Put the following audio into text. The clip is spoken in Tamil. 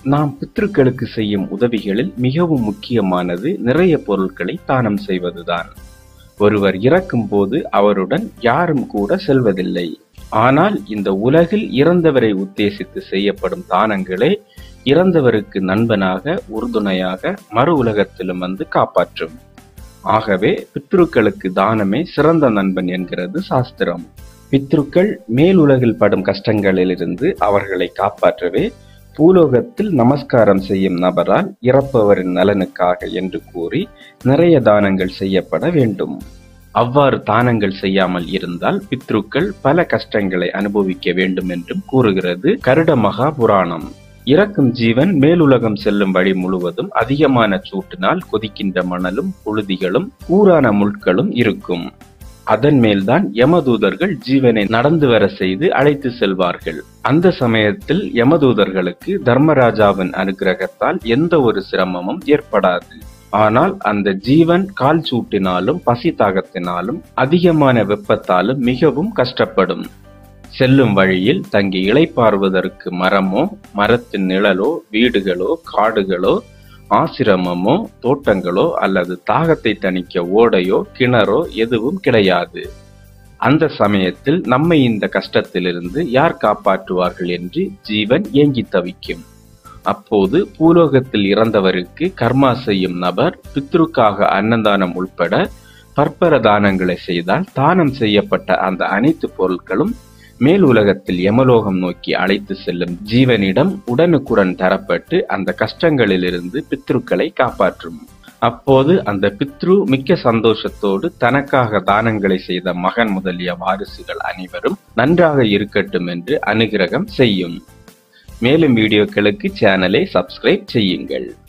நாம் பித்ருக்களுக்கு செய்யும் உதவிகளில் மிகவும் முக்கியமானது நிறைய பொருட்களை தானம் செய்வதுதான் ஒருவர் இறக்கும் போது அவருடன் யாரும் கூட செல்வதில்லை ஆனால் இந்த உலகில் இறந்தவரை உத்தேசித்து செய்யப்படும் தானங்களே இறந்தவருக்கு நண்பனாக உறுதுணையாக மறு உலகத்திலும் வந்து காப்பாற்றும் ஆகவே பித்ருக்களுக்கு தானமே சிறந்த நண்பன் என்கிறது சாஸ்திரம் பித்ருக்கள் மேலுலகில் படும் கஷ்டங்களிலிருந்து அவர்களை காப்பாற்றவே பூலோகத்தில் நமஸ்காரம் செய்யும் நபரால் இறப்பவரின் நலனுக்காக என்று கூறி நிறைய தானங்கள் செய்யப்பட வேண்டும் அவ்வாறு தானங்கள் செய்யாமல் இருந்தால் பித்ருக்கள் பல கஷ்டங்களை அனுபவிக்க வேண்டும் என்றும் கூறுகிறது கருட மகா புராணம் இறக்கும் ஜீவன் மேலுலகம் செல்லும் வழி முழுவதும் அதிகமான சூட்டினால் கொதிக்கின்ற மணலும் புழுதிகளும் ஊரான முட்களும் இருக்கும் அதன் மேல்தான் யமதூதர்கள் ஜீவனை நடந்து வர செய்து அழைத்து செல்வார்கள் அந்த சமயத்தில் யமதூதர்களுக்கு தர்மராஜாவின் அனுகிரகத்தால் எந்த ஒரு சிரமமும் ஏற்படாது ஆனால் அந்த ஜீவன் கால் சூட்டினாலும் பசி தாகத்தினாலும் அதிகமான வெப்பத்தாலும் மிகவும் கஷ்டப்படும் செல்லும் வழியில் தங்கி இளைப்பாறுவதற்கு மரமோ மரத்தின் நிழலோ வீடுகளோ காடுகளோ ஆசிரமமோ தோட்டங்களோ அல்லது தாகத்தை தணிக்க ஓடையோ கிணறோ எதுவும் கிடையாது அந்த சமயத்தில் நம்மை இந்த கஷ்டத்திலிருந்து யார் காப்பாற்றுவார்கள் என்று ஜீவன் ஏங்கி தவிக்கும் அப்போது பூலோகத்தில் இறந்தவருக்கு கர்மா செய்யும் நபர் பித்ருக்காக அன்னதானம் உள்பட பற்பர தானங்களை செய்தால் தானம் செய்யப்பட்ட அந்த அனைத்து பொருட்களும் மேல் உலகத்தில் யமலோகம் நோக்கி அழைத்து செல்லும் ஜீவனிடம் உடனுக்குடன் தரப்பட்டு அந்த கஷ்டங்களிலிருந்து பித்ருக்களை காப்பாற்றும் அப்போது அந்த பித்ரு மிக்க சந்தோஷத்தோடு தனக்காக தானங்களை செய்த மகன் முதலிய வாரிசுகள் அனைவரும் நன்றாக இருக்கட்டும் என்று அனுகிரகம் செய்யும் மேலும் வீடியோக்களுக்கு சேனலை சப்ஸ்கிரைப் செய்யுங்கள்